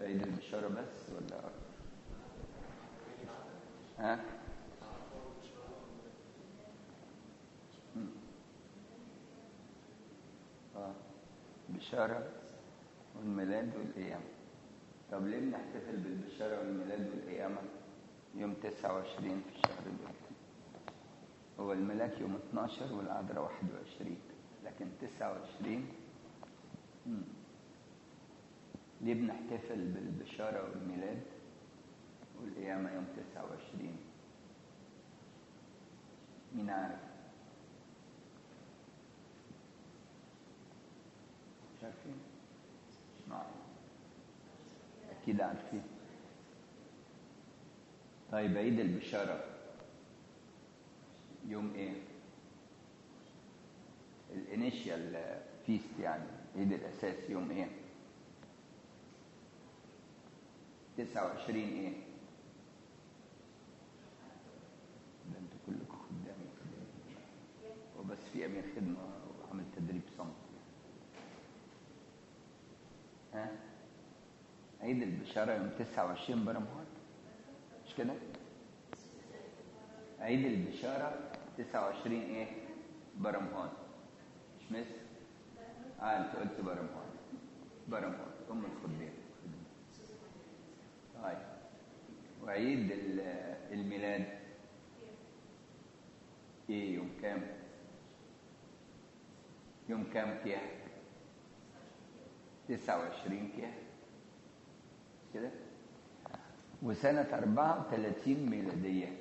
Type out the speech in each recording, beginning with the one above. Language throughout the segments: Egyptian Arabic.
عيد البشارة بس ولا أكتر؟ ها؟ مم. اه بشارة والميلاد والقيامة طب ليه بنحتفل بالبشارة والميلاد والقيامة يوم 29 في الشهر ده هو الملاك يوم 12 والعذراء 21 لكن 29 مم. ليه بنحتفل بالبشارة والميلاد والقيامة يوم 29 مين عارف مش عارفين مش معقول أكيد عارفين طيب عيد البشارة يوم ايه الانيشيال فيست يعني عيد الاساس يوم ايه 29 ايه ده انتوا كلكم خدامي وبس في امير خدمه وعمل تدريب صمت ها عيد البشاره يوم 29 برمهان مش كده عيد البشاره 29 ايه برمهان مش مصر اه انت قلت برمهان برمهان ام الخدام طيب وعيد ال- الميلاد ايه يوم كام يوم كام كياك 29 كياك مش كده وسنة 34 ميلادية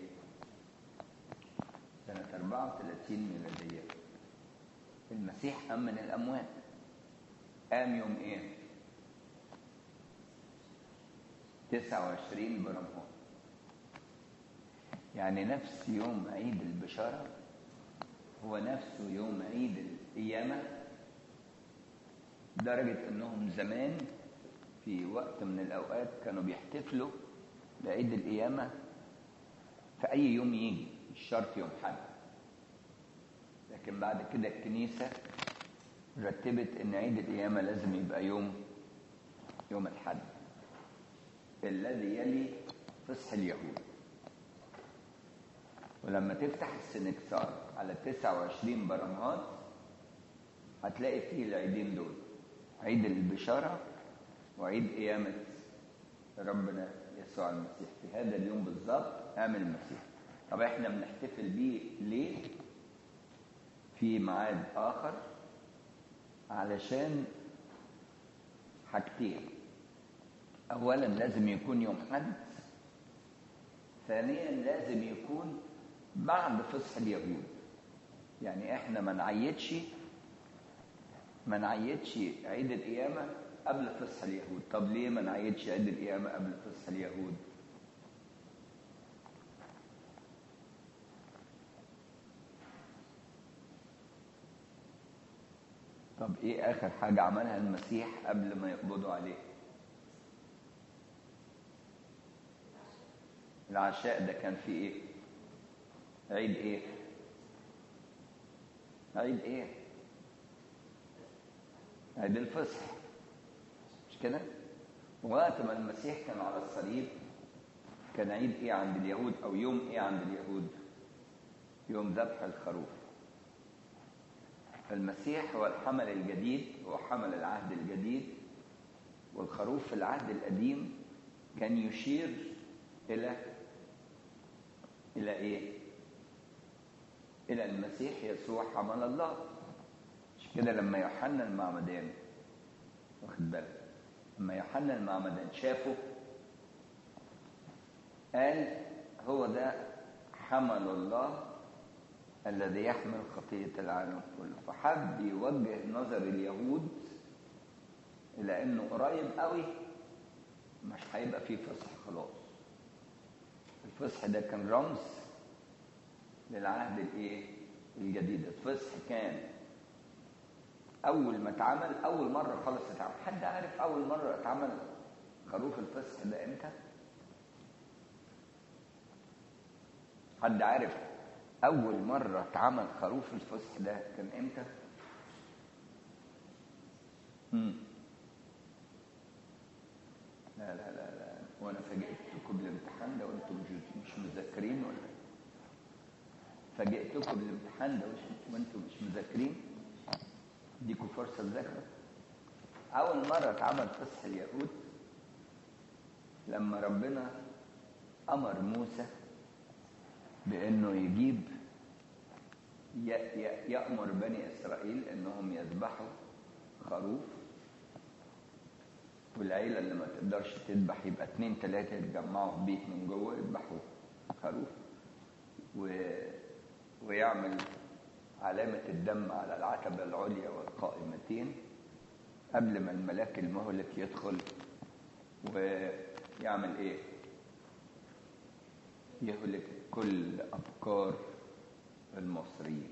سنة 34 ميلادية المسيح قام من الأموات قام يوم إيه؟ 29 برمهان يعني نفس يوم عيد البشارة هو نفسه يوم عيد القيامة لدرجة إنهم زمان في وقت من الأوقات كانوا بيحتفلوا بعيد القيامة في أي يوم يجي مش شرط يوم حد لكن بعد كده الكنيسة رتبت إن عيد القيامة لازم يبقى يوم يوم الحد الذي يلي فصح اليهود ولما تفتح السنكسار على 29 برمهات هتلاقي فيه العيدين دول عيد البشارة وعيد قيامة ربنا يسوع المسيح في هذا اليوم بالظبط قام المسيح طب احنا بنحتفل بيه ليه في ميعاد اخر علشان حاجتين اولا لازم يكون يوم حد ثانيا لازم يكون بعد فصح اليهود يعني احنا ما نعيدش ما نعيدش عيد القيامه قبل فصح اليهود طب ليه ما نعيدش عيد القيامه قبل فصح اليهود طب ايه اخر حاجه عملها المسيح قبل ما يقبضوا عليه العشاء ده كان فيه ايه عيد ايه عيد ايه عيد الفصح مش كده وقت ما المسيح كان على الصليب كان عيد ايه عند اليهود او يوم ايه عند اليهود يوم ذبح الخروف المسيح هو الحمل الجديد هو حمل العهد الجديد والخروف في العهد القديم كان يشير الى الى ايه الى المسيح يسوع حمل الله مش كده لما يوحنا المعمدان واخد بالك لما يوحنا المعمدان شافه قال هو ده حمل الله الذي يحمل خطية العالم كله فحب يوجه نظر اليهود إلى أنه قريب قوي مش هيبقى فيه فصح خلاص الفصح ده كان رمز للعهد الايه الجديد الفصح كان اول ما اتعمل اول مره خالص اتعمل حد عارف اول مره اتعمل خروف الفصح ده امتى حد عارف اول مره اتعمل خروف الفصح ده كان امتى امم لا لا لا لا لا وانا فاجئتكم بالامتحان ده وانتم مش مش مذاكرين ولا إيه؟ فاجئتكم بالامتحان ده وش- وانتم مش مذاكرين اديكم فرصه تذاكروا اول مره اتعمل فصح اليهود لما ربنا امر موسى بانه يجيب ي- ي- يامر بني اسرائيل انهم يذبحوا خروف والعيلة اللي ما تقدرش تذبح يبقى اتنين تلاتة يتجمعوا في بيت من جوه يذبحوا خروف و... ويعمل علامة الدم على العتبة العليا والقائمتين قبل ما الملاك المهلك يدخل ويعمل ايه؟ يهلك كل أفكار المصريين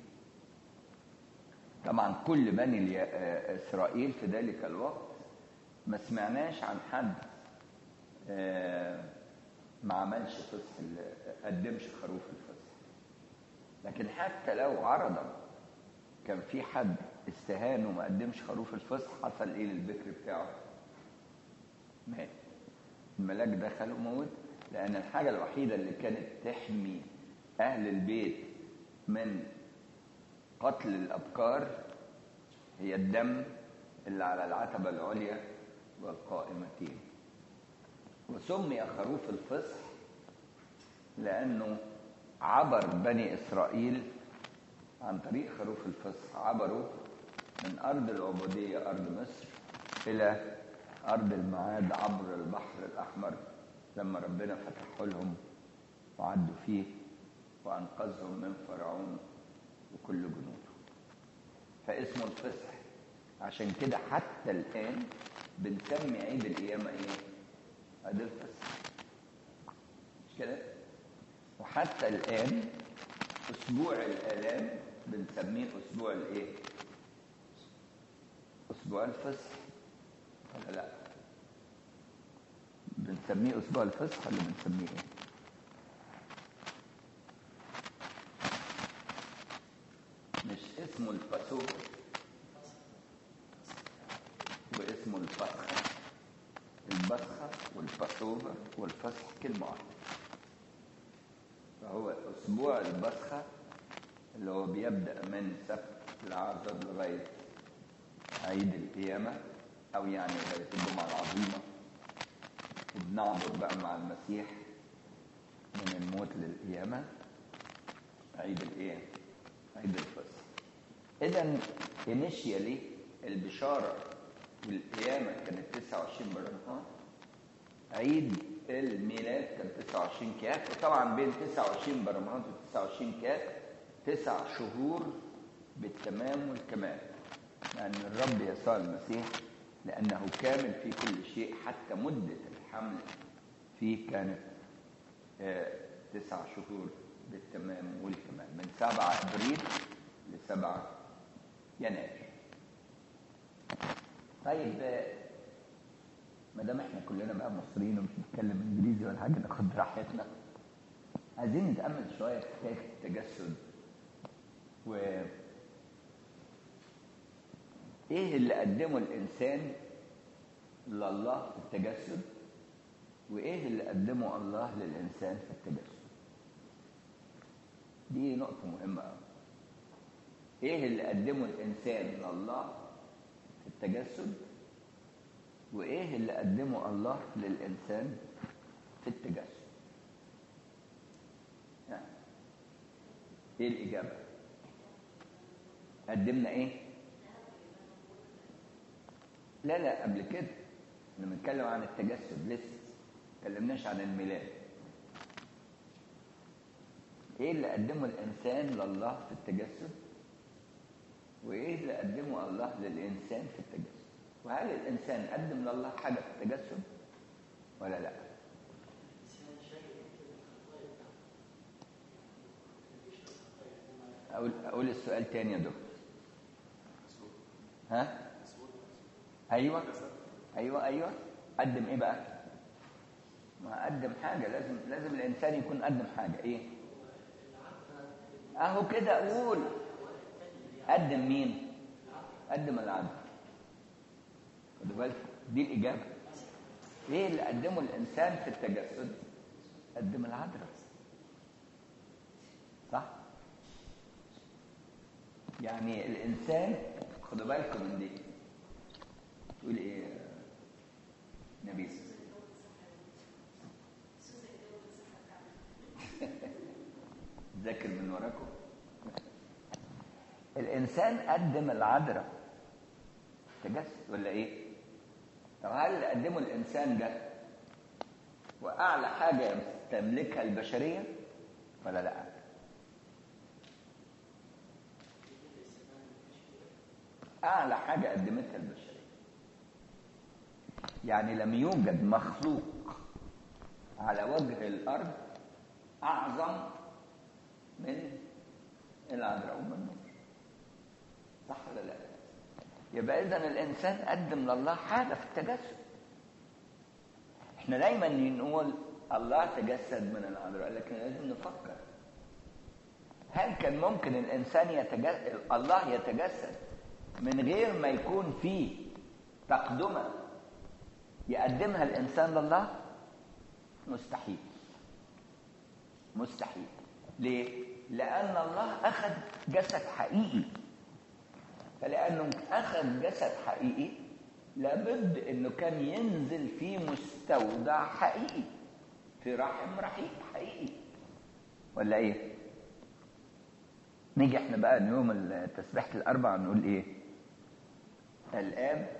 طبعا كل بني الي- آه، إسرائيل في ذلك الوقت ما سمعناش عن حد آه، ما عملش فصح ال- قدمش خروف الفصح لكن حتى لو عرضا كان في حد استهان وما قدمش خروف الفصح حصل ايه للبكر بتاعه مات الملاك دخل وموت لان الحاجه الوحيده اللي كانت تحمي اهل البيت من قتل الابكار هي الدم اللي على العتبه العليا والقائمتين وسمي خروف الفصح لانه عبر بني اسرائيل عن طريق خروف الفصح عبروا من ارض العبوديه ارض مصر الى ارض المعاد عبر البحر الاحمر لما ربنا فتحه لهم وعدوا فيه وانقذهم من فرعون وكل جنوده فاسمه الفصح عشان كده حتى الان بنسمي عيد القيامه ايه عيد الفصح مش كده وحتى الان اسبوع الالام بنسميه اسبوع الايه اسبوع الفصح ولا لا بنسميه اسبوع الفصح ولا بنسميه ايه مش اسمه الفسوق واسمه الفسخة البسخة والفسوبة والفسح كلمة واحدة فهو أسبوع البسخة اللي هو بيبدأ من سبت العذر لغاية عيد القيامة أو يعني لغاية الجمعة العظيمة وبنعبر بقى مع المسيح من الموت للقيامة عيد الايه؟ عيد الفصح. إذا انيشيالي البشارة والقيامة كانت 29 برمهان عيد الميلاد كان 29 كاف وطبعا بين 29 برمهان و 29 كاف تسع شهور بالتمام والكمال لأن الرب يسوع المسيح لأنه كامل في كل شيء حتى مدة الحمل فيه كانت آه، تسع شهور بالتمام والكمال من 7 ابريل ل 7 يناير. طيب آه، ما دام احنا كلنا بقى مصريين ومش بنتكلم انجليزي ولا حاجه ناخد راحتنا. عايزين نتامل شويه في حكايه التجسد و ايه اللي قدمه الانسان لله في التجسد وايه اللي قدمه الله للانسان في التجسد دي نقطة مهمة أوي. إيه اللي قدمه الإنسان لله في التجسد؟ وإيه اللي قدمه الله للإنسان في التجسد؟ يعني إيه الإجابة؟ قدمنا إيه؟ لا لا قبل كده احنا بنتكلم عن التجسد لسه ما اتكلمناش عن الميلاد ايه اللي قدمه الانسان لله في التجسد وايه اللي قدمه الله للانسان في التجسد وهل الانسان قدم لله حاجه في التجسد ولا لا اقول اقول السؤال تاني يا دكتور ها ايوه ايوه ايوه قدم ايه بقى ما قدم حاجه لازم لازم الانسان يكون قدم حاجه ايه اهو كده اقول قدم مين قدم العدل خدوا بالك دي الاجابه ايه اللي قدمه الانسان في التجسد قدم العذراء صح يعني الانسان خدوا بالكم من دي تقول ايه يا نبيس ذاكر من وراكم الانسان قدم العذراء تجسد ولا ايه طب هل اللي قدمه الانسان ده واعلى حاجه تملكها البشريه ولا لا اعلى حاجه قدمتها البشريه يعني لم يوجد مخلوق على وجه الارض اعظم من العذراء ام النور صح ولا لا يبقى اذا الانسان قدم لله حاجه في التجسد احنا دايما نقول الله تجسد من العذراء لكن لازم نفكر هل كان ممكن الانسان يتجسد الله يتجسد من غير ما يكون فيه تقدمه يقدمها الانسان لله مستحيل مستحيل ليه لان الله اخذ جسد حقيقي فلانه اخذ جسد حقيقي لابد انه كان ينزل في مستودع حقيقي في رحم رحيق حقيقي ولا ايه نيجي احنا بقى يوم تسبيحه الاربع نقول ايه الاب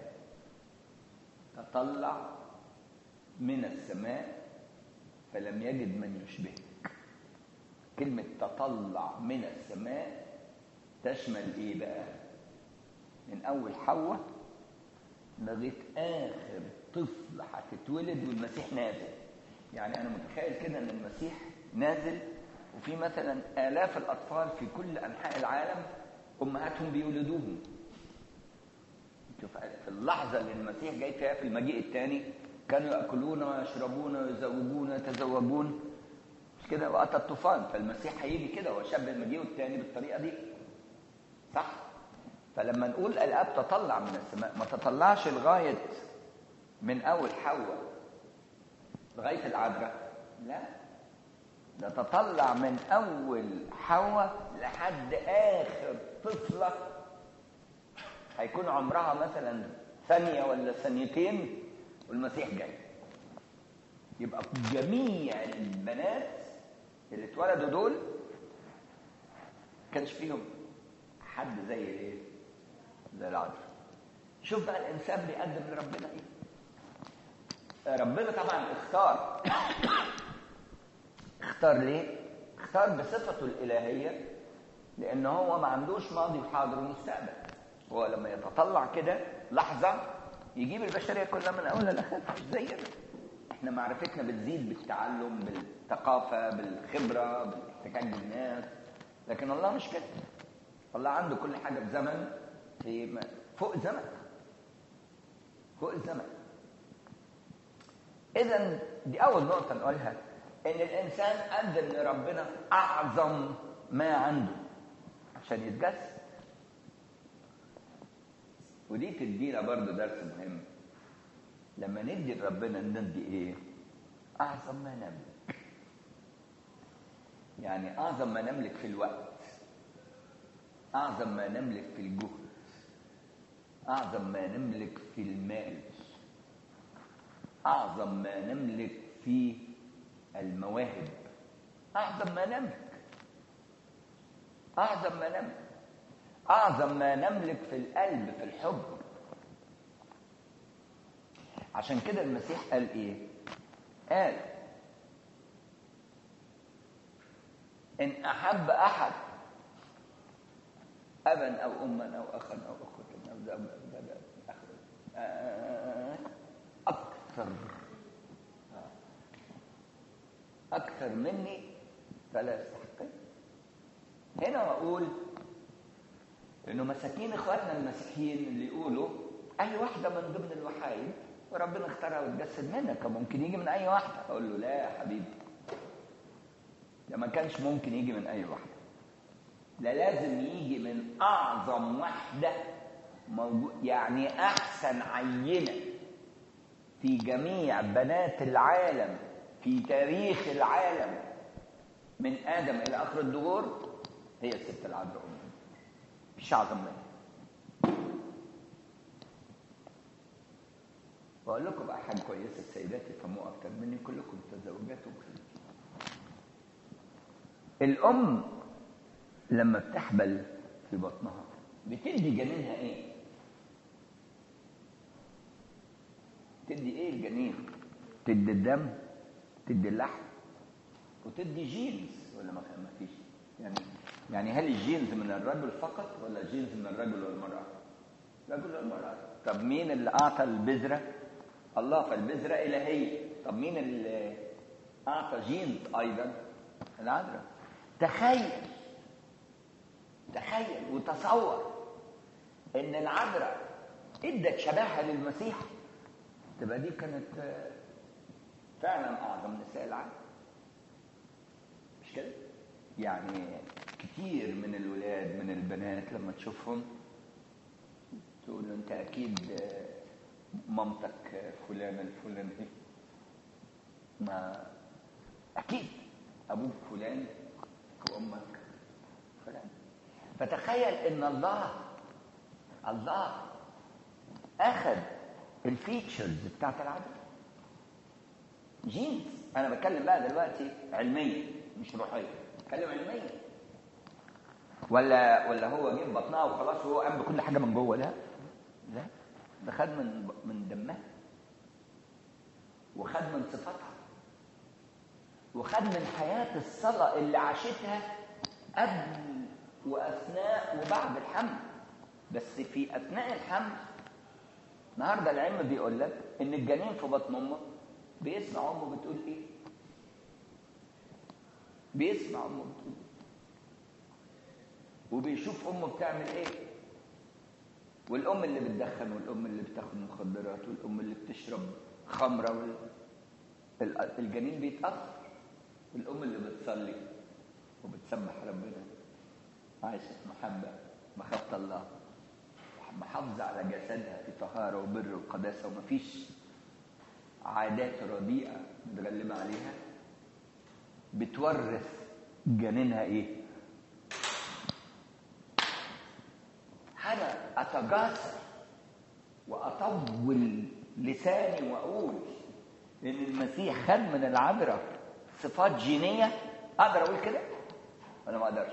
تطلع من السماء فلم يجد من يشبهك كلمة تطلع من السماء تشمل ايه بقى من اول حواء لغايه اخر طفل هتتولد والمسيح نازل يعني انا متخيل كده ان المسيح نازل وفي مثلا الاف الاطفال في كل انحاء العالم امهاتهم بيولدوهم شوف في اللحظه اللي المسيح جاي فيها في المجيء الثاني كانوا ياكلون ويشربون ويزوجون ويتزوجون مش كده واتى الطوفان فالمسيح هيجي كده وشبه المجيء الثاني بالطريقه دي صح فلما نقول الاب تطلع من السماء ما تطلعش لغايه من اول حواء لغايه العذراء لا ده تطلع من اول حواء لحد اخر طفله هيكون عمرها مثلا ثانيه ولا ثانيتين والمسيح جاي يبقى جميع البنات اللي اتولدوا دول كانش فيهم حد زي ايه زي العذراء شوف بقى الانسان بيقدم لربنا ايه ربنا طبعا اختار اختار ليه اختار بصفته الالهيه لان هو ما عندوش ماضي وحاضر ومستقبل هو لما يتطلع كده لحظه يجيب البشريه كلها من اولها لاخرها زينا احنا معرفتنا بتزيد بالتعلم بالثقافه بالخبره بالاحتكاك بالناس لكن الله مش كده الله عنده كل حاجه بزمن في فوق الزمن فوق الزمن اذا دي اول نقطه نقولها ان الانسان قدم لربنا اعظم ما عنده عشان يتجسد ودي تدينا برضه درس مهم لما ندي لربنا ندي ايه اعظم ما نملك يعني اعظم ما نملك في الوقت اعظم ما نملك في الجهد اعظم ما نملك في المال اعظم ما نملك في المواهب اعظم ما نملك اعظم ما نملك اعظم ما نملك في القلب في الحب عشان كده المسيح قال ايه قال ان احب احد ابا او اما او اخا او اخوه او زوجا اكثر اكثر مني فلا يستحقني هنا اقول انه مساكين اخواتنا المسيحيين اللي يقولوا اي واحده من ضمن الوحايد وربنا اختارها وتجسد منك ممكن يجي من اي واحده اقول له لا يا حبيبي ده ما كانش ممكن يجي من اي واحده ده لازم يجي من اعظم واحده موجود يعني احسن عينه في جميع بنات العالم في تاريخ العالم من ادم الى اخر الدهور هي الست العذراء ام مش اعظم منها واقول لكم بقى حاجه كويسه السيدات يفهموها اكتر مني كلكم متزوجات وكده الام لما بتحبل في بطنها بتدي جنينها ايه تدي ايه الجنين تدي الدم تدي اللحم وتدي جينز ولا ما ما فيش يعني يعني هل الجينز من الرجل فقط ولا الجينز من الرجل والمرأة الرجل والمرأة طب مين اللي أعطى البذرة الله فالبذرة إلهية طب مين اللي أعطى جينز أيضا العذراء تخيل تخيل وتصور ان العذراء ادت شباهه للمسيح تبقى دي كانت فعلا اعظم نساء العالم مش كده يعني كتير من الولاد من البنات لما تشوفهم تقول له انت اكيد مامتك فلانه الفلانيه ما اكيد ابوك فلان وامك فلان فتخيل ان الله الله اخذ الفيتشرز بتاعت العدد جينز انا بتكلم بقى دلوقتي علميا مش روحيا بتكلم علميا ولا ولا هو جه بطنها وخلاص وهو قام بكل حاجه من جوه لا لا ده خد من من دمها وخد من صفاتها وخد من حياه الصلاه اللي عاشتها قبل واثناء وبعد الحمل بس في اثناء الحمل النهارده العلم بيقول لك ان الجنين في بطن امه بيسمع امه بتقول ايه بيسمع امه بتقول إيه؟ وبيشوف امه بتعمل ايه والام اللي بتدخن والام اللي بتاخد مخدرات والام اللي بتشرب خمره وال... الجنين بيتاثر والام اللي بتصلي وبتسبح ربنا عايشه محبه مخافه الله محافظه على جسدها في طهاره وبر وقداسه ومفيش عادات رديئه متغلبه عليها بتورث جنينها ايه انا اتجاسر واطول لساني واقول ان المسيح خد من العذراء صفات جينيه اقدر اقول كده ولا ما اقدرش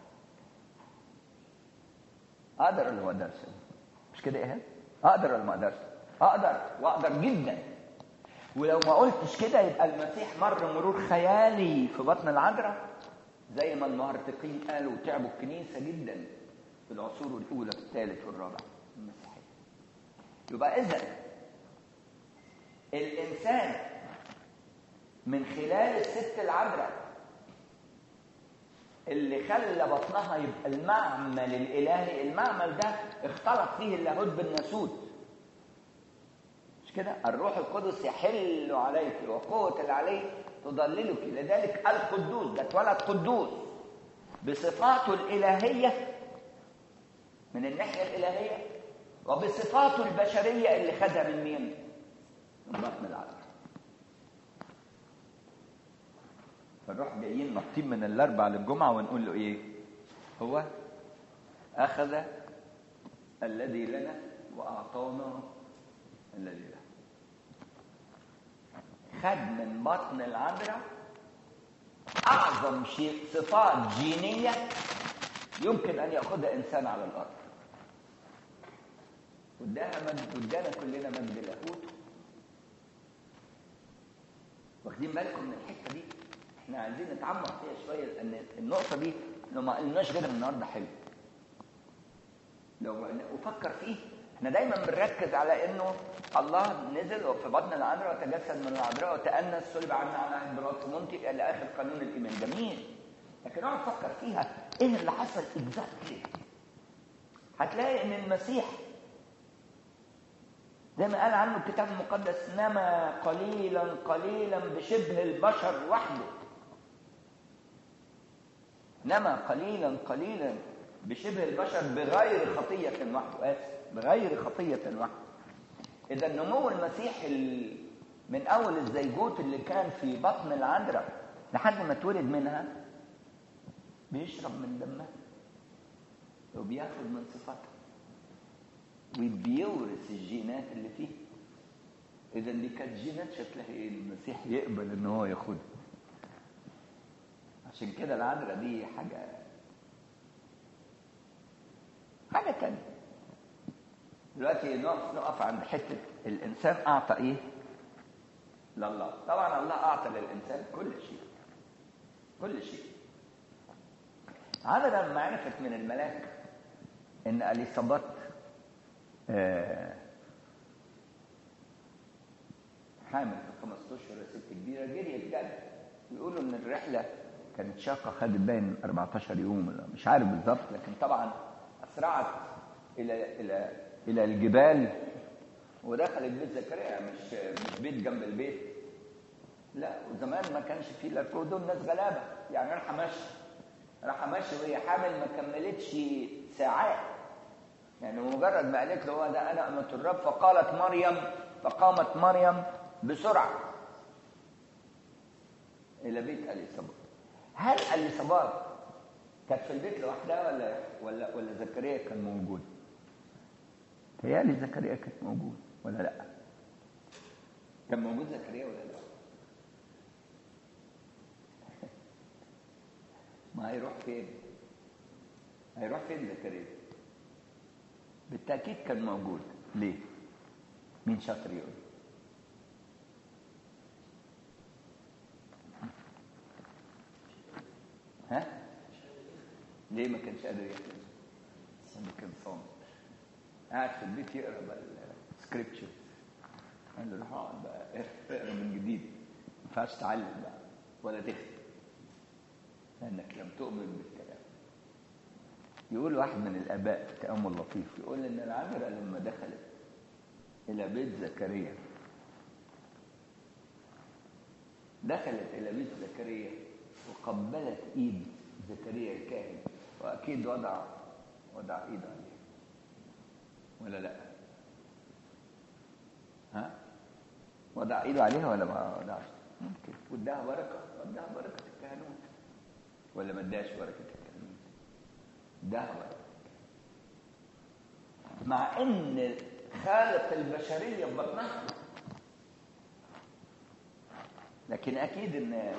اقدر ولا ما اقدرش مش كده ايه اقدر ولا ما اقدرش اقدر واقدر جدا ولو ما قلتش كده يبقى المسيح مر مرور خيالي في بطن العذراء زي ما المهرطقين قالوا تعبوا الكنيسه جدا في العصور الاولى في الثالث والرابع المسيحيه يبقى اذا الانسان من خلال الست العذراء اللي خلى بطنها يبقى المعمل الالهي المعمل ده اختلط فيه اللاهوت بالناسوت مش كده الروح القدس يحل عليك وقوة العلي تضللك لذلك القدوس ده اتولد قدوس بصفاته الإلهية من الناحية الإلهية وبصفاته البشرية اللي خدها من مين؟ من بطن العذراء فنروح جايين نطين من الاربع للجمعه ونقول له ايه هو اخذ الذي لنا واعطانا الذي له خد من بطن العذراء اعظم شيء صفات جينيه يمكن ان ياخذها انسان على الارض واداها مجد وادانا كلنا مجد لاهوت واخدين بالكم من الحته دي احنا عايزين نتعمق فيها شويه لان النقطه دي لو ما قلناش غيرها النهارده حلو لو وفكر فيه احنا دايما بنركز على انه الله نزل وفي بطن العذراء وتجسد من العذراء وتأنس صلب عنا على عهد بلاط منطق الى اخر قانون الايمان جميل لكن اقعد فكر فيها ايه اللي حصل اكزاكتلي هتلاقي ان المسيح زي ما قال عنه الكتاب المقدس نما قليلا قليلا بشبه البشر وحده نما قليلا قليلا بشبه البشر بغير خطية وحده آسف بغير خطية وحده اذا نمو المسيح ال... من اول الزيجوت اللي كان في بطن العذراء لحد ما اتولد منها بيشرب من دمها وبياخد من صفاتها وبيورث الجينات اللي فيه اذا دي كانت جينات شكلها ايه المسيح يقبل ان هو ياخدها عشان كده العذراء دي حاجه حاجه تانية دلوقتي نقف نقف عند حته الانسان اعطى ايه لله طبعا الله اعطى للانسان كل شيء كل شيء عذراء لما عرفت من الملاك ان اليصابات آه حامل في 15 ست كبيره جريت جد بيقولوا ان الرحله كانت شاقه خدت باين 14 يوم ولا مش عارف بالظبط لكن طبعا اسرعت الى الى الى الجبال ودخلت بيت زكريا مش مش بيت جنب البيت لا وزمان ما كانش فيه لا دول ناس غلابه يعني راح ماشي راح ماشي وهي حامل ما كملتش ساعات يعني مجرد ما قالت له هو ده انا امه الرب فقالت مريم فقامت مريم بسرعه الى بيت اليصابات هل اليصابات كانت في البيت لوحدها ولا ولا ولا زكريا كان موجود؟ تهيألي زكريا كانت موجود ولا لا؟ كان موجود زكريا ولا لا؟ ما هيروح فين؟ هيروح فين زكريا؟ بالتأكيد كان موجود ليه؟ مين شاطر يقول؟ ها؟ ليه ما كانش قادر يحلم؟ اللي كان صامت قاعد في البيت يقرا بقى السكريبتشر قال له روح اقعد بقى اقرا من جديد ما ينفعش تعلم بقى ولا تختم لانك لم تؤمن بالكلام يقول واحد من الاباء في تامل لطيف يقول ان العذراء لما دخلت الى بيت زكريا دخلت الى بيت زكريا وقبلت ايد زكريا الكاهن واكيد وضع وضع ايده عليه ولا لا ها وضع ايده عليها ولا ما وضعش ممكن واداها بركه اداها بركه الكهنوت ولا ما اداش بركه الكهنوت اداها بركه مع ان خالق البشريه في بطنها لكن اكيد ان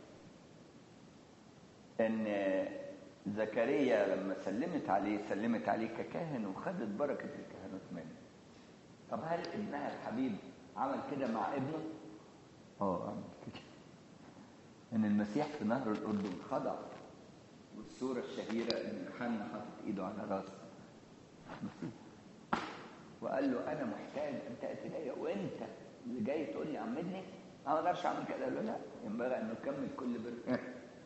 ان زكريا لما سلمت عليه سلمت عليه ككاهن وخدت بركة الكهنوت منه طب هل ابنها الحبيب عمل كده مع ابنه؟ اه عمل كده ان المسيح في نهر الاردن خضع والصورة الشهيرة ان يوحنا حاطط ايده على راس المسيح وقال له انا محتاج ان تاتي الي وانت اللي جاي تقول لي عمدني انا ما اقدرش اعمل كده قال له لا ينبغي ان نكمل كل بر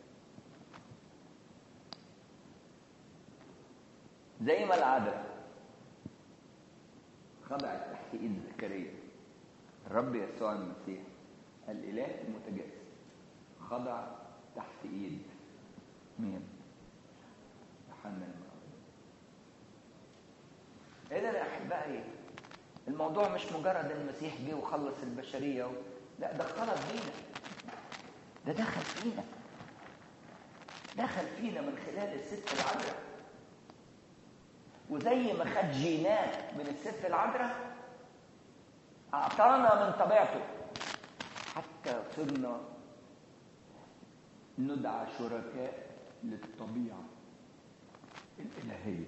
زي ما العذراء خضعت تحت ايد زكريا الرب يسوع المسيح الاله المتجسد خضع تحت ايد مين يوحنا المعمدان اذا يا احبائي الموضوع مش مجرد ان المسيح جه وخلص البشريه و... لا ده خلص فينا ده دخل فينا دخل فينا من خلال الست العذراء وزي ما خد جينات من الست العذراء اعطانا من طبيعته حتى صرنا ندعى شركاء للطبيعه الالهيه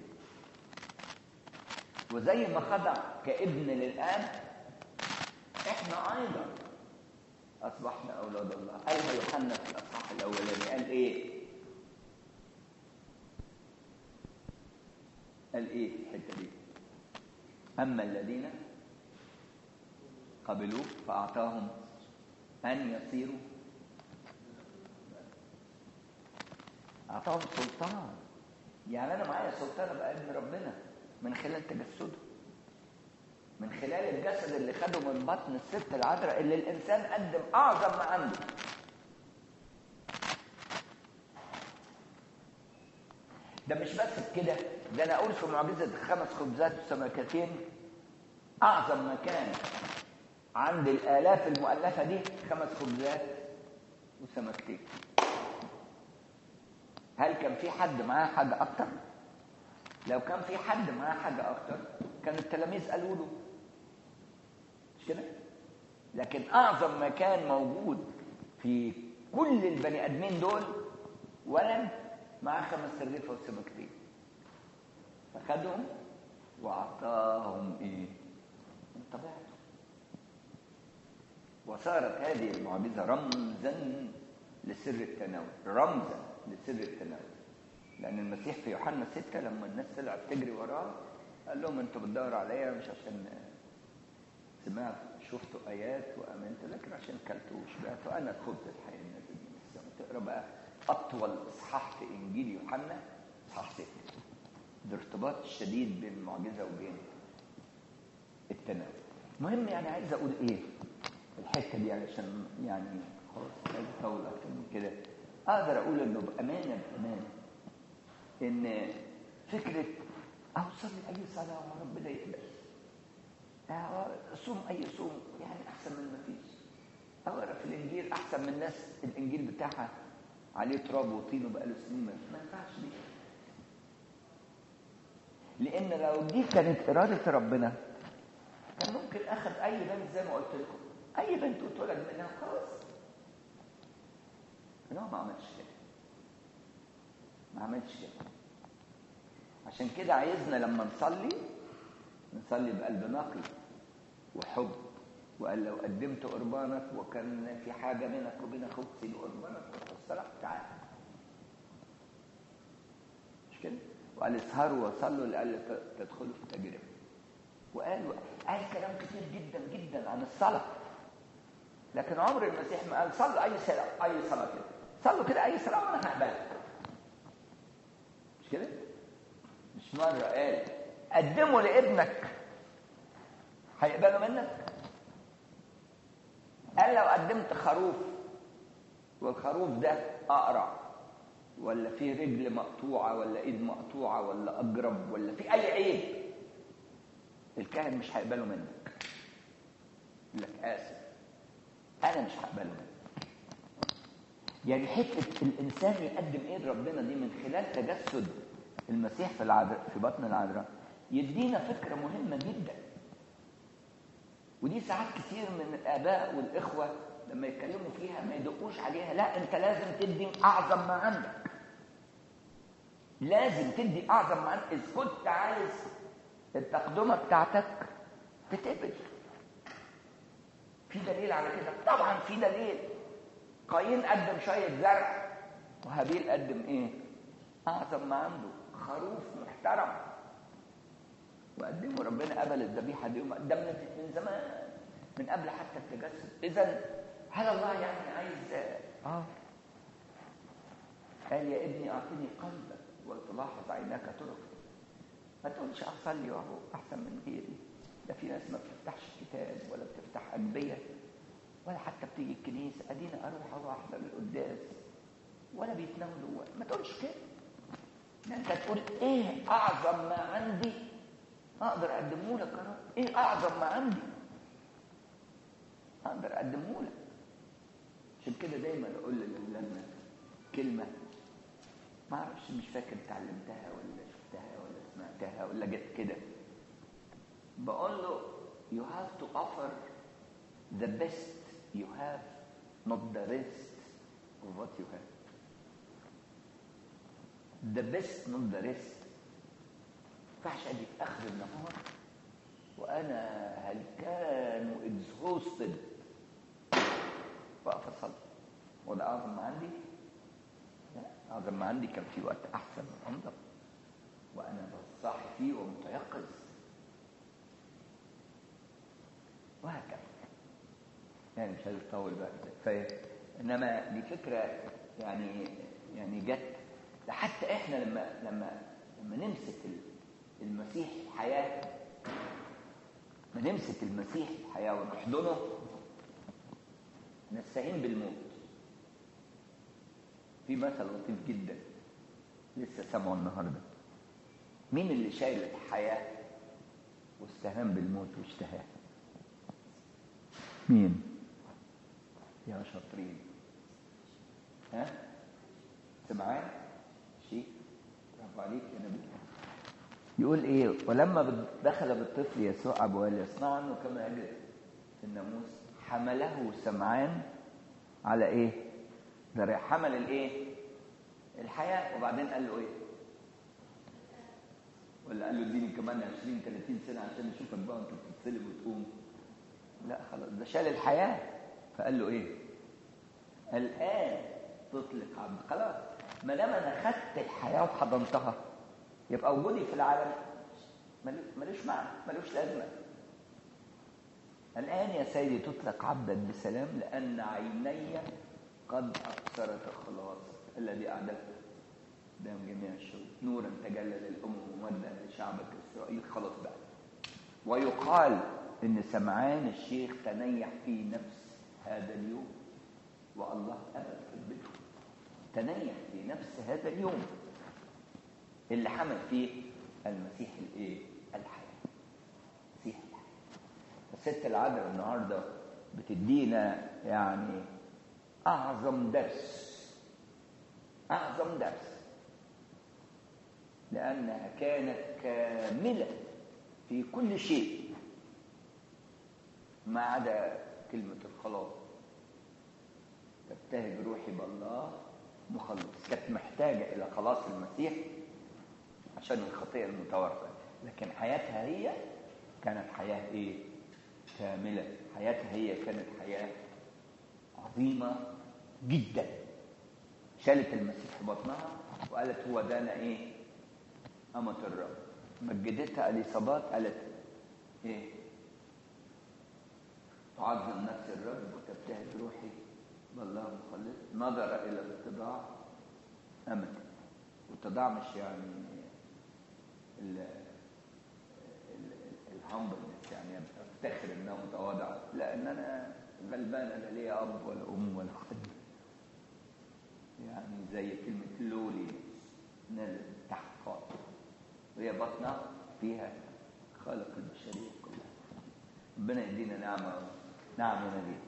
وزي ما خضع كابن للاب احنا ايضا اصبحنا اولاد الله قالها يوحنا في الاصحاح الاولاني قال ايه قال ايه في الحته دي اما الذين قبلوه فاعطاهم ان يصيروا اعطاهم سلطان يعني انا معايا سلطان ابقى ابن ربنا من خلال تجسده من خلال الجسد اللي خده من بطن الست العذراء اللي الانسان قدم اعظم ما عنده ده مش بس كده ده انا اقول في معجزه خمس خبزات وسمكتين اعظم مكان عند الالاف المؤلفه دي خمس خبزات وسمكتين هل كان في حد معاه حاجه اكتر لو كان في حد معاه حاجه اكتر كان التلاميذ قالوا له مش كده لكن اعظم مكان موجود في كل البني ادمين دول ولد معاه خمس رغيفه وسمكتين فخدهم واعطاهم ايه من طبيعته وصارت هذه المعجزه رمزا لسر التناول رمزا لسر التناول لان المسيح في يوحنا ستة لما الناس طلعت تجري وراه قال لهم انتوا بتدوروا عليا مش عشان سمعت شفتوا ايات وامنت لكن عشان كلتوا وشبعتوا انا خبز الحياه النازل من السماء تقرا بقى اطول اصحاح في انجيل يوحنا اصحاح ستة الارتباط الشديد بين المعجزه وبين التناول المهم يعني عايز اقول ايه الحته دي علشان يعني خلاص عايز اطول اكتر من كده اقدر اقول انه بامانه بامانه ان فكره اوصل لاي صلاه وربنا يقبل صوم اي صوم يعني احسن من ما فيش اقرا في الانجيل احسن من ناس الانجيل بتاعها عليه تراب وطين وبقاله سنين ما ينفعش دي لان لو دي كانت اراده ربنا كان ممكن اخذ اي بنت زي ما قلت لكم اي بنت اتولد منها خلاص لكن هو ما عملش كده ما عملش كده عشان كده عايزنا لما نصلي نصلي بقلب نقي وحب وقال لو قدمت قربانك وكان في حاجه بينك وبين اخوك سيب قربانك والصلاه تعالى مش كده؟ وقال اسهروا وصلوا لألا تدخلوا في تجربه وقال قال كلام كتير جدا جدا عن الصلاه لكن عمر المسيح ما قال صلوا اي صلاه اي صلاه كده صلوا كده اي صلاه وانا هقبلها مش كده؟ مش مره قال قدمه لابنك هيقبلوا منك قال لو قدمت خروف والخروف ده اقرع ولا في رجل مقطوعه ولا ايد مقطوعه ولا اجرب ولا في اي عيب الكاهن مش هيقبله منك يقول لك اسف انا مش هقبله منك يعني حته الانسان يقدم ايد ربنا دي من خلال تجسد المسيح في العذراء في بطن العذراء يدينا فكره مهمه جدا ودي ساعات كتير من الاباء والاخوه لما يتكلموا فيها ما يدقوش عليها لا انت لازم تدي اعظم ما عندك لازم تدي اعظم ما عندك اذا كنت عايز التقدمه بتاعتك تتقبل في دليل على كده طبعا في دليل قايين قدم شويه زرع وهابيل قدم ايه اعظم ما عنده خروف محترم وقدموا ربنا قبل الذبيحه دي وقدمنا من زمان من قبل حتى التجسد اذا هل الله يعني عايز اه قال يا ابني اعطني قلبك ولتلاحظ عيناك طرق ما تقولش اصلي وهو احسن من غيري ده في ناس ما بتفتحش كتاب ولا بتفتح انبياء ولا حتى بتيجي الكنيسه ادينا اروح اروح احضر القداس ولا بيتناولوا ما تقولش كده انت تقول ايه اعظم ما عندي اقدر اقدمه لك يا رب ايه اعظم ما عندي اقدر اقدمه لك عشان كده دايما اقول لاولادنا كلمه ما اعرفش مش فاكر اتعلمتها ولا شفتها ولا سمعتها ولا جت كده بقول له you have to offer the best you have not the rest of what you have the best not the rest ينفعش اجي في اخر النهار وانا هلكان واكزهوستد واقف اصلي وده اعظم ما عندي لا اعظم ما عندي كان في وقت احسن وانضف وانا صاحي فيه ومتيقظ وهكذا يعني مش عايز اطول بقى كفايه انما دي فكره يعني يعني جت حتى احنا لما لما لما نمسك المسيح الحياه ما نمسك المسيح الحياه ونحضنه نستهين بالموت في مثل لطيف جدا لسه سامعه النهارده مين اللي شايل الحياه واستهان بالموت واشتهاه مين يا شاطرين ها سمعان شيء برافو عليك يا نبي يقول ايه ولما دخل بالطفل يسوع ابوه ليصنع عنه كما يجب في الناموس حمله سمعان على ايه ده حمل الايه الحياه وبعدين قال له ايه ولا قال له اديني كمان 20 30 سنه عشان اشوفك بقى انت بتتصلب وتقوم لا خلاص ده شال الحياه فقال له ايه الان تطلق عبد خلاص ما دام انا خدت الحياه وحضنتها يبقى وجودي في العالم ملوش معنى ملوش لازمه الان يا سيدي تطلق عبدك بسلام لان عيني قد ابصرت خلاص الذي اعددته قدام جميع الشعوب نورا تجلى للامم ومجدا لشعبك اسرائيل خلاص بقى ويقال ان سمعان الشيخ تنيح في نفس هذا اليوم والله ابد قلبته تنيح في نفس هذا اليوم اللي حمل فيه المسيح الايه الحياه مسيح الحياه الست العذراء النهارده بتدينا يعني اعظم درس اعظم درس لأنها كانت كاملة في كل شيء ما عدا كلمة الخلاص تبتهج روحي بالله مخلص كانت محتاجة إلى خلاص المسيح عشان الخطيئة المتوارثة لكن حياتها هي كانت حياة إيه؟ كاملة حياتها هي كانت حياة عظيمة جدا شالت المسيح في بطنها وقالت هو ده أنا إيه؟ أمة الرب مجدتها اليصابات قالت ايه تعظم نفس الرب وتبتهج روحي بالله مخلص نظر الى الاتضاع امل والاتضاع مش يعني ال الهامبلنس يعني افتخر ان انا متواضع لا ان انا غلبان لا ليا اب ولا ام ولا حد يعني زي كلمه لولي نازل تحت خالص وهي بطنها فيها خالق البشرية كلها ربنا يدينا نعمة نعم يا نبي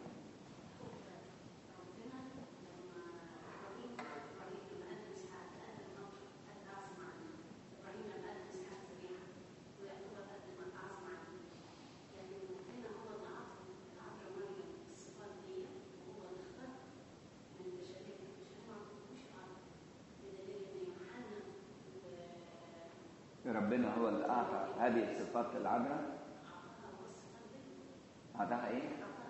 ربنا هو اللي أعطى هذه الصفات للعذراء أعطاها إيه؟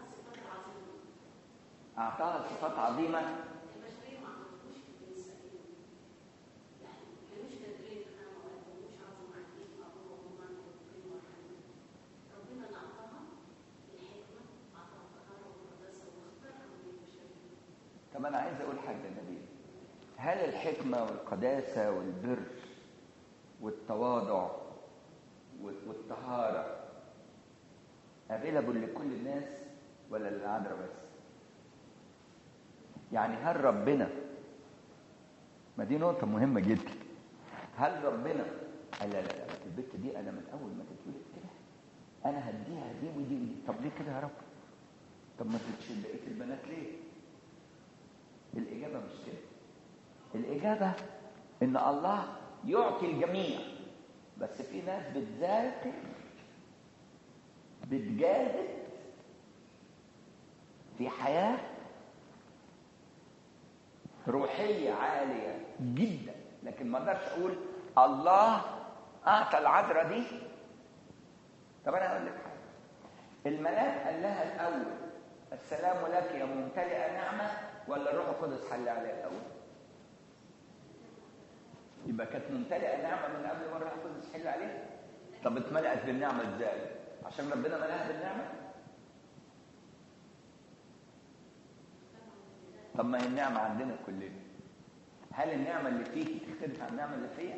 أعطاها صفات عظيمة طب أنا عايز أقول حاجة نبيل هل الحكمة والقداسة والبر والتواضع والطهارة افيلابل لكل الناس ولا للعذراء بس يعني هل ربنا ما دي نقطة مهمة جدا هل ربنا قال لا لا لا البت دي أنا من أول ما تتولد كده أنا هديها دي ودي ودي طب ليه كده يا رب؟ طب ما تديش بقية البنات ليه؟ الإجابة مش كده الإجابة إن الله يعطي الجميع بس في ناس بتذاكر بتجاهد في حياة روحية عالية جدا لكن ما اقدرش اقول الله اعطى العذراء دي طب انا اقول لك حاجه الملاك قال لها الاول السلام لك يا ممتلئه نعمه ولا الروح القدس حل عليها الاول يبقى كانت ممتلئه نعمه من قبل ما الروح القدس حل عليها طب اتملأت بالنعمه ازاي عشان ربنا ملاها بالنعمه طب ما هي النعمه عندنا كلنا هل النعمه اللي فيكي تختلف عن النعمه اللي فيا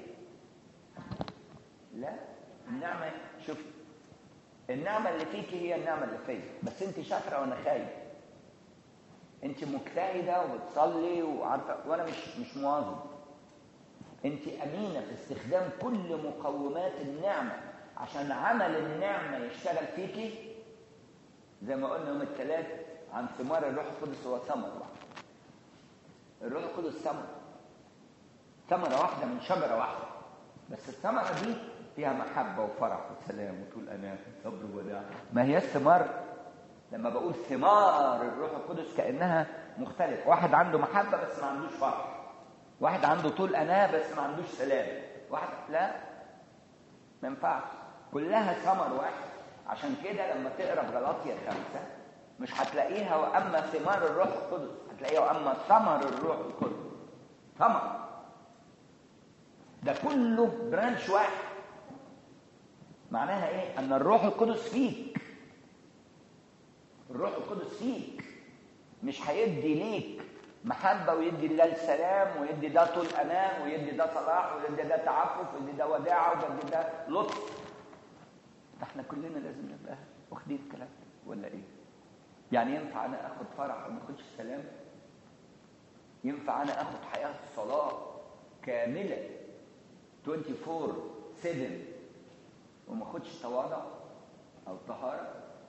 لا النعمه شوف النعمه اللي فيكي هي النعمه اللي فيا بس انت شاطره وانا خايف انت مجتهده وبتصلي وعارفه وانا مش مش مواظب انت امينه في استخدام كل مقومات النعمه عشان عمل النعمة يشتغل فيكي زي ما قلنا يوم الثلاث عن ثمار الروح القدس هو ثمر واحد الروح القدس ثمر ثمرة واحدة من شجرة واحدة بس الثمرة دي فيها محبة وفرح وسلام وطول أناة وصبر وداع ما هي الثمار لما بقول ثمار الروح القدس كأنها مختلف واحد عنده محبة بس ما عندوش فرح واحد عنده طول أناة بس ما عندوش سلام واحد لا ما ينفعش كلها ثمر واحد عشان كده لما تقرا في غلاطيا خمسة مش هتلاقيها واما ثمار الروح القدس هتلاقيها واما ثمر الروح القدس ثمر ده كله برانش واحد معناها ايه ان الروح القدس فيك الروح القدس فيك مش هيدي ليك محبه ويدي ده السلام ويدي ده طول انام ويدي ده صلاح ويدي ده تعفف ويدي ده وداعه ويدي ده لطف احنا كلنا لازم نبقى واخدين الكلام ولا ايه يعني ينفع انا اخد فرح وما اخدش سلام ينفع انا اخد حياه صلاه كامله 24 7 وما اخدش تواضع او طهاره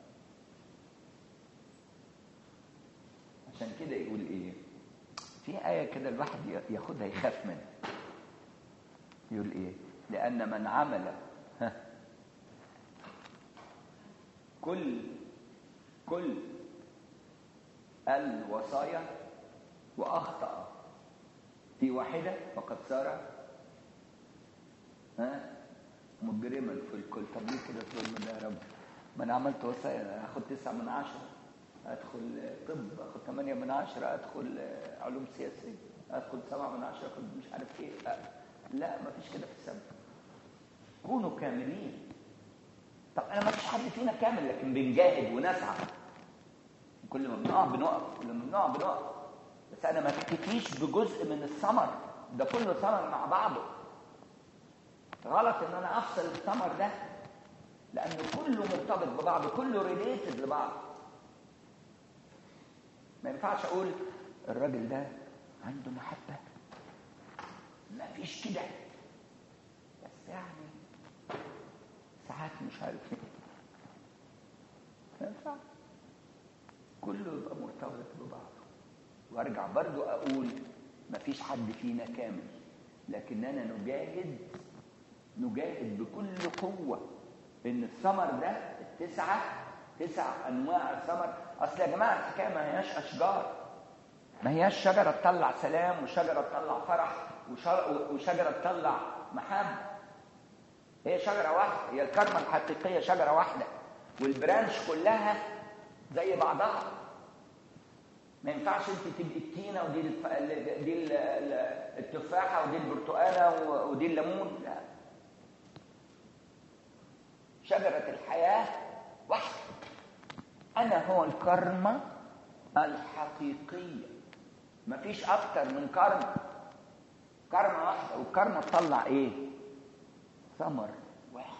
عشان كده يقول ايه في آية كده الواحد ياخدها يخاف منها يقول ايه لأن من عمل ها كل كل الوصايا وأخطأ في واحدة فقد صار ها مجرما في الكل طب ليه كده تقول ده يا رب ما انا عملت وصايا هاخد تسعة من عشرة ادخل طب اخد ثمانية من عشرة ادخل علوم سياسية ادخل سبعة من عشرة اخد مش عارف ايه لا ما فيش كده في السماء كونوا كاملين طب انا ما فيش حد فينا كامل لكن بنجاهد ونسعى كل ما بنقع بنقف كل ما بنقع بنقف بس انا ما اكتفيش بجزء من الثمر ده كله ثمر مع بعضه غلط ان انا افصل الثمر ده لانه كله مرتبط ببعضه كله ريليتد لبعض ما ينفعش اقول الراجل ده عنده محبه ما فيش كده بس يعني ساعات مش عارف ايه ما ينفعش كله يبقى مرتبط ببعضه وارجع برضو اقول ما فيش حد فينا كامل لكننا نجاهد نجاهد بكل قوة ان الثمر ده التسعة تسع انواع الثمر اصل يا جماعة الحكاية ما هياش اشجار ما هياش شجرة تطلع سلام وشجرة تطلع فرح وشجرة تطلع محبة هي شجرة واحدة هي الكرمة الحقيقية شجرة واحدة والبرانش كلها زي بعضها ما ينفعش انت تبقي التينه ودي الف... دي التفاحه ودي البرتقاله ودي الليمون لا شجره الحياه واحده انا هو الكرمه الحقيقيه مفيش اكتر من كرمه كرمه واحده والكرمه تطلع ايه ثمر واحد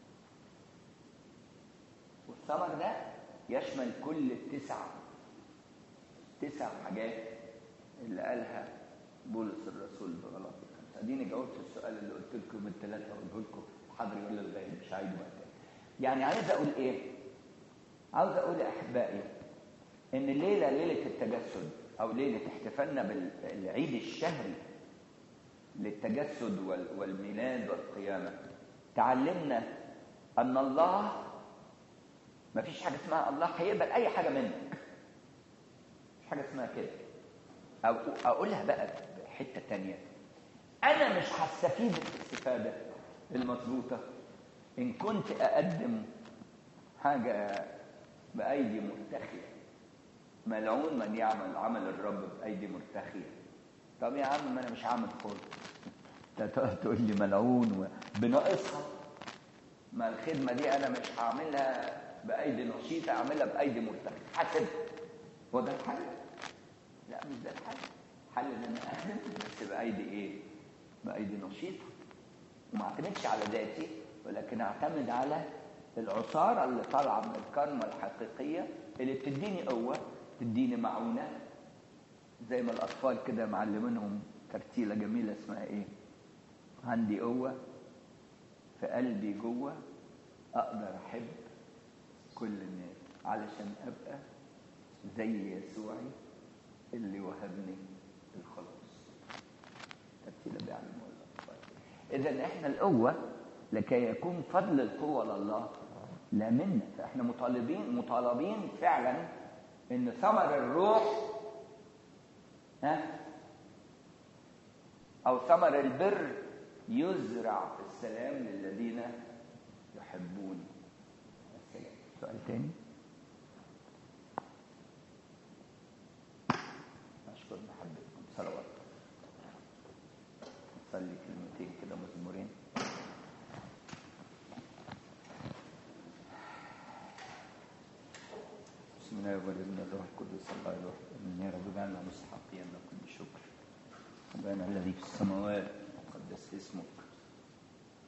والثمر ده يشمل كل التسعه تسع حاجات اللي قالها بولس الرسول بغلاطي خمسة اديني جاوبت السؤال اللي قلت لكم الثلاثة اقوله لكم حاضر ولا الغايب مش عايزه بقى يعني عايز اقول ايه؟ عاوز اقول يا احبائي ان الليلة ليلة التجسد او ليلة احتفالنا بالعيد الشهري للتجسد والميلاد والقيامة تعلمنا ان الله ما فيش حاجة اسمها الله هيقبل اي حاجة منك حاجة اسمها كده أو أقولها بقى بحتة تانية أنا مش هستفيد الاستفادة المظبوطة إن كنت أقدم حاجة بأيدي مرتخية ملعون من يعمل عمل الرب بأيدي مرتخية طب يا عم ما أنا مش عامل خالص تقعد تقول لي ملعون بناقصها ما الخدمة دي أنا مش هعملها بأيدي نشيطة أعملها بأيدي مرتخية حسب هو ده الحل؟ لا مش ده الحل الحل ان انا اخدم بس بايدي ايه؟ بايدي نشيطه وما اعتمدش على ذاتي ولكن اعتمد على العصارة اللي طالعة من الكرمة الحقيقية اللي بتديني قوة تديني معونة زي ما الأطفال كده معلمينهم ترتيلة جميلة اسمها إيه؟ عندي قوة في قلبي جوه اقدر احب كل الناس علشان ابقى زي يسوعي اللي وهبني الخلاص ترتيل بيعلم الله اذا احنا القوه لكي يكون فضل القوه لله لا منا فاحنا مطالبين مطالبين فعلا ان ثمر الروح ها او ثمر البر يزرع في السلام للذين يحبون السلام سؤال تاني أشكر محبتكم صلوات نصلي كلمتين كده مزمورين بسم الله والابن الروح القدس الله الروح من يا رب اجعلنا مستحقين لكل شكر ربنا الذي في السماوات مقدس اسمك